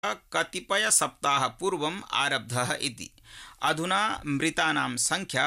कतिपयसप्ताहपूर्वम् आरब्धः इति अधुना मृतानां संख्या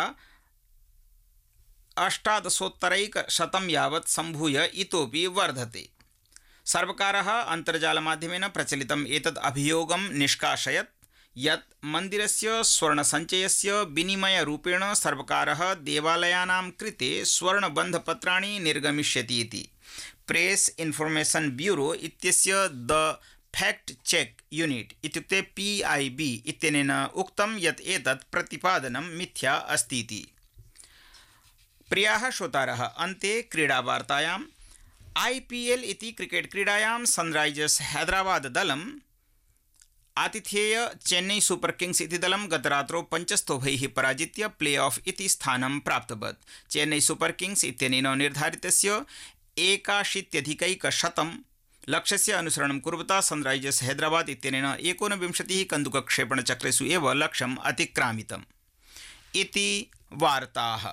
अष्टादशोत्तरैकशतं यावत् सम्भूय इतोपि वर्धते सर्वकारः अन्तर्जालमाध्यमेन प्रचलितम् एतद् अभियोगं निष्कासयत् यत् मन्दिरस्य स्वर्णसञ्चयस्य विनिमयरूपेण सर्वकारः देवालयानां कृते स्वर्णबन्धपत्राणि निर्गमिष्यति इति प्रेस् इन्फर्मेशन् ब्यूरो इत्यस्य द फैक्ट चेक यूनिट इत्युक्ते पीआईबी इत्यनेन उक्तं यत् एतत् प्रतिपादनं मिथ्या अस्ति इति प्रियाः श्रोतारः अन्ते क्रीडावार्तायाम् आईपीएल इति क्रिकेट क्रीडायां सनराइजर्स हैदराबाद दलम् आतिथेय चेन्नई सुपर किंग्स इति दलं गतरात्रौ पञ्चस्तोभैः पराजित्य प्ले ऑफ इति स्थानं प्राप्तवत् चेन्नई सुपर किंग्स इत्यनेन निर्धारितस्य एकाशीत्यधिकैकशतं लक्ष्यस्य अनुसरणं कुर्वता सनराइजर्स हैदराबाद इत्यनेन एकोनविंशतिः कन्दुकक्षेपणचक्रेषु एव लक्ष्यम् अतिक्रामितम् इति वार्ताः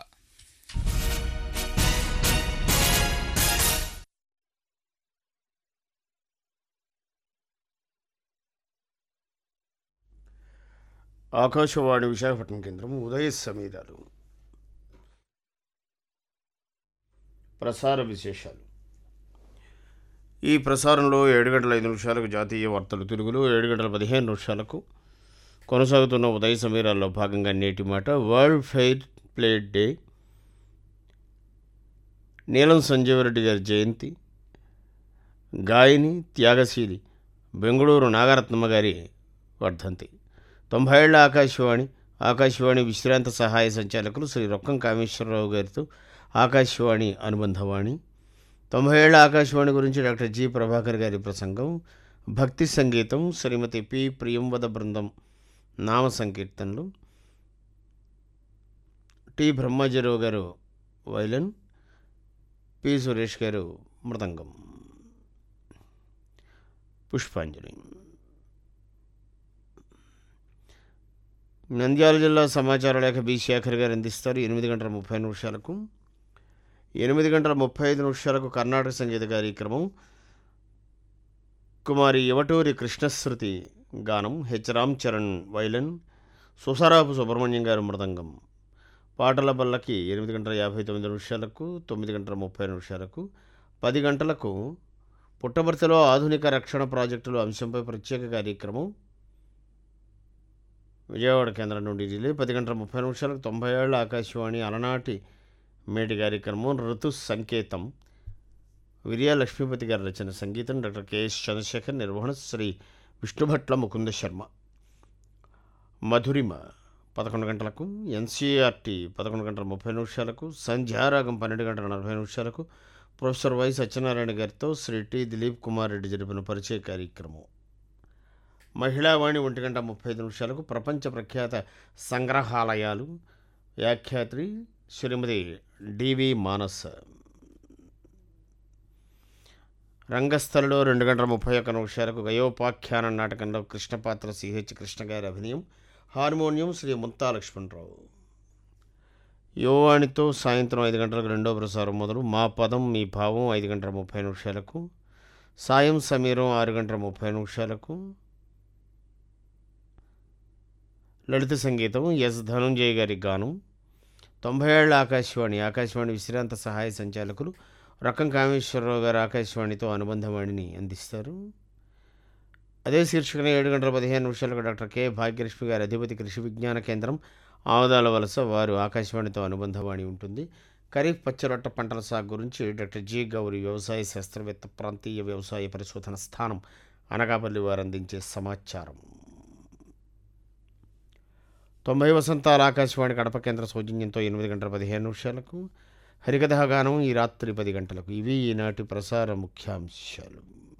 ఆకాశవాణి విశాఖపట్నం కేంద్రం ఉదయ సమీరాలు ప్రసార విశేషాలు ఈ ప్రసారంలో ఏడు గంటల ఐదు నిమిషాలకు జాతీయ వార్తలు తెలుగులో ఏడు గంటల పదిహేను నిమిషాలకు కొనసాగుతున్న ఉదయ సమీరాల్లో భాగంగా నేటి మాట వరల్డ్ ఫెయిర్ ప్లేట్ డే నీలం సంజీవరెడ్డి గారి జయంతి గాయని త్యాగశీలి బెంగళూరు నాగరత్నమ్మ గారి వర్ధంతి తొంభై ఏళ్ల ఆకాశవాణి ఆకాశవాణి విశ్రాంత సహాయ సంచాలకులు శ్రీ రొక్కం కామేశ్వరరావు గారితో ఆకాశవాణి అనుబంధవాణి తొంభై ఏళ్ల ఆకాశవాణి గురించి డాక్టర్ జి ప్రభాకర్ గారి ప్రసంగం భక్తి సంగీతం శ్రీమతి పి ప్రియంవద బృందం నామ సంకీర్తనలు టి బ్రహ్మాజీరావు గారు వైలన్ పి సురేష్ గారు మృదంగం పుష్పాంజలి నంద్యాల జిల్లా సమాచార లేఖ బి శేఖర్ గారు అందిస్తారు ఎనిమిది గంటల ముప్పై నిమిషాలకు ఎనిమిది గంటల ముప్పై ఐదు నిమిషాలకు కర్ణాటక సంగీత కార్యక్రమం కుమారి యువటూరి కృష్ణశ్రుతి గానం హెచ్ రామ్ చరణ్ వైలన్ సుసరాపు సుబ్రహ్మణ్యం గారు మృదంగం పాటల బల్లకి ఎనిమిది గంటల యాభై తొమ్మిది నిమిషాలకు తొమ్మిది గంటల ముప్పై నిమిషాలకు పది గంటలకు పుట్టబర్తిలో ఆధునిక రక్షణ ప్రాజెక్టులు అంశంపై ప్రత్యేక కార్యక్రమం విజయవాడ కేంద్రం నుండి రిలే పది గంటల ముప్పై నిమిషాలకు తొంభై ఏళ్ల ఆకాశవాణి అలనాటి మేటి కార్యక్రమం ఋతు సంకేతం విరియా లక్ష్మీపతి గారి రచన సంగీతం డాక్టర్ కెఎస్ చంద్రశేఖర్ నిర్వహణ శ్రీ విష్ణుభట్ల ముకుంద శర్మ మధురిమ పదకొండు గంటలకు ఎన్సీఆర్టీ పదకొండు గంటల ముప్పై నిమిషాలకు సంధ్యారాగం పన్నెండు గంటల నలభై నిమిషాలకు ప్రొఫెసర్ వై సత్యనారాయణ గారితో శ్రీ టి దిలీప్ కుమార్ రెడ్డి జరిపిన పరిచయ కార్యక్రమం మహిళావాణి ఒంటి గంట ముప్పై ఐదు నిమిషాలకు ప్రపంచ ప్రఖ్యాత సంగ్రహాలయాలు వ్యాఖ్యాత్రి శ్రీమతి డివి మానస్ రంగస్థలిలో రెండు గంటల ముప్పై ఒక్క నిమిషాలకు గయోపాఖ్యాన నాటకంలో కృష్ణపాత్ర సిహెచ్ కృష్ణ గారి అభినయం హార్మోనియం శ్రీ ముత్తా లక్ష్మణరావు యువవాణితో సాయంత్రం ఐదు గంటలకు రెండో ప్రసారం మొదలు మా పదం మీ భావం ఐదు గంటల ముప్పై నిమిషాలకు సాయం సమీరం ఆరు గంటల ముప్పై నిమిషాలకు లలిత సంగీతం ఎస్ ధనుంజయ్ గారి గానం తొంభై ఏళ్ల ఆకాశవాణి ఆకాశవాణి విశ్రాంత సహాయ సంచాలకులు రకం కామేశ్వరరావు గారు ఆకాశవాణితో అనుబంధవాణిని అందిస్తారు అదే శీర్షికన ఏడు గంటల పదిహేను నిమిషాలకు డాక్టర్ కె భాగ్యలక్ష్మి గారి అధిపతి కృషి విజ్ఞాన కేంద్రం ఆవదాల వలస వారు ఆకాశవాణితో అనుబంధవాణి ఉంటుంది ఖరీఫ్ పచ్చరొట్ట పంటల సాగు గురించి డాక్టర్ జి గౌరి వ్యవసాయ శాస్త్రవేత్త ప్రాంతీయ వ్యవసాయ పరిశోధన స్థానం అనకాపల్లి వారు అందించే సమాచారం తొంభై వసంతాల ఆకాశవాణి కడప కేంద్ర సౌజన్యంతో ఎనిమిది గంటల పదిహేను నిమిషాలకు హరికథాగానం ఈ రాత్రి పది గంటలకు ఇవి ఈనాటి ప్రసార ముఖ్యాంశాలు